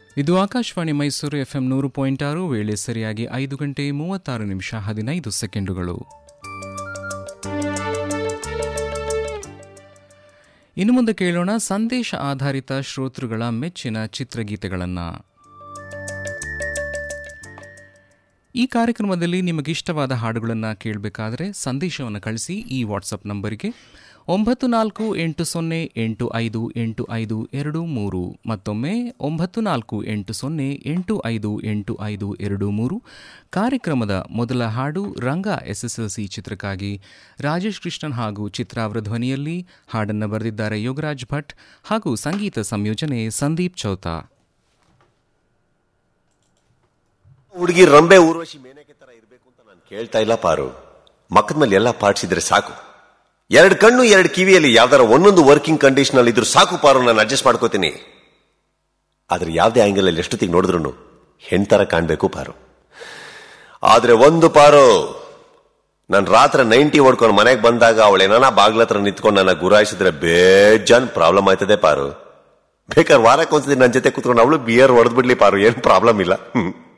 ಇದು ಆಕಾಶವಾಣಿ ಮೈಸೂರು ಎಫ್ಎಂ ನೂರು ಪಾಯಿಂಟ್ ಆರು ವೇಳೆ ಸರಿಯಾಗಿ ಐದು ಗಂಟೆ ಮೂವತ್ತಾರು ನಿಮಿಷ ಹದಿನೈದು ಸೆಕೆಂಡುಗಳು ಇನ್ನು ಮುಂದೆ ಕೇಳೋಣ ಸಂದೇಶ ಆಧಾರಿತ ಶ್ರೋತೃಗಳ ಮೆಚ್ಚಿನ ಚಿತ್ರಗೀತೆಗಳನ್ನು ಈ ಕಾರ್ಯಕ್ರಮದಲ್ಲಿ ನಿಮಗಿಷ್ಟವಾದ ಹಾಡುಗಳನ್ನು ಕೇಳಬೇಕಾದ್ರೆ ಸಂದೇಶವನ್ನು ಕಳಿಸಿ ಈ ವಾಟ್ಸಪ್ ನಂಬರಿಗೆ ಒಂಬತ್ತು ನಾಲ್ಕು ಎಂಟು ಸೊನ್ನೆ ಎಂಟು ಐದು ಎಂಟು ಐದು ಎರಡು ಮೂರು ಮತ್ತೊಮ್ಮೆ ಒಂಬತ್ತು ನಾಲ್ಕು ಎಂಟು ಸೊನ್ನೆ ಎಂಟು ಐದು ಎಂಟು ಐದು ಎರಡು ಮೂರು ಕಾರ್ಯಕ್ರಮದ ಮೊದಲ ಹಾಡು ರಂಗ ಎಸ್ಎಸ್ಎಲ್ಸಿ ಚಿತ್ರಕ್ಕಾಗಿ ರಾಜೇಶ್ ಕೃಷ್ಣನ್ ಹಾಗೂ ಚಿತ್ರ ಅವರ ಧ್ವನಿಯಲ್ಲಿ ಹಾಡನ್ನು ಬರೆದಿದ್ದಾರೆ ಯೋಗರಾಜ್ ಭಟ್ ಹಾಗೂ ಸಂಗೀತ ಸಂಯೋಜನೆ ಸಂದೀಪ್ ಚೌತಾ ಹುಡುಗಿ ರಂಬೆ ಊರ್ವಶಿ ಮೇನಕೆ ತರ ಇರ್ಬೇಕು ಅಂತ ನಾನು ಕೇಳ್ತಾ ಇಲ್ಲ ಪಾರು ಮಕ್ಕದ ಮೇಲೆ ಎಲ್ಲ ಪಾಡ್ಸಿದ್ರೆ ಸಾಕು ಎರಡು ಕಣ್ಣು ಎರಡು ಕಿವಿಯಲ್ಲಿ ಯಾವ್ದಾರ ಒಂದೊಂದು ವರ್ಕಿಂಗ್ ಕಂಡೀಷನ್ ಅಲ್ಲಿ ಇದ್ರು ಸಾಕು ಪಾರು ನಾನು ಅಡ್ಜಸ್ಟ್ ಮಾಡ್ಕೋತೀನಿ ಆದ್ರೆ ಯಾವ್ದೇ ಆಂಗಲ್ ಅಲ್ಲಿ ಎಷ್ಟೊತ್ತಿಗೆ ನೋಡಿದ್ರು ಹೆಣ್ತರ ಕಾಣ್ಬೇಕು ಪಾರು ಆದ್ರೆ ಒಂದು ಪಾರು ನಾನು ರಾತ್ರಿ ನೈಂಟಿ ಹೊಡ್ಕೊಂಡು ಮನೆಗೆ ಬಂದಾಗ ಅವಳು ಏನಾನ ಬಾಗ್ಲ ಹತ್ರ ನಿಂತ್ಕೊಂಡು ನನ್ನ ಗುರಾಯಿಸಿದ್ರೆ ಬೇಜಾನ್ ಪ್ರಾಬ್ಲಮ್ ಆಯ್ತದೆ ಪಾರು ಬೇಕಾದ್ರೆ ವಾರಕ್ಕೊಂದ್ಸತಿ ನನ್ನ ಜೊತೆ ಕುತ್ಕೊಂಡು ಅವಳು ಬಿಯರ್ ಹೊಡೆದ್ಬಿಡ್ಲಿ ಪಾರು ಏನ್ ಪ್ರಾಬ್ಲಮ್ ಇಲ್ಲ ಹ್ಮ್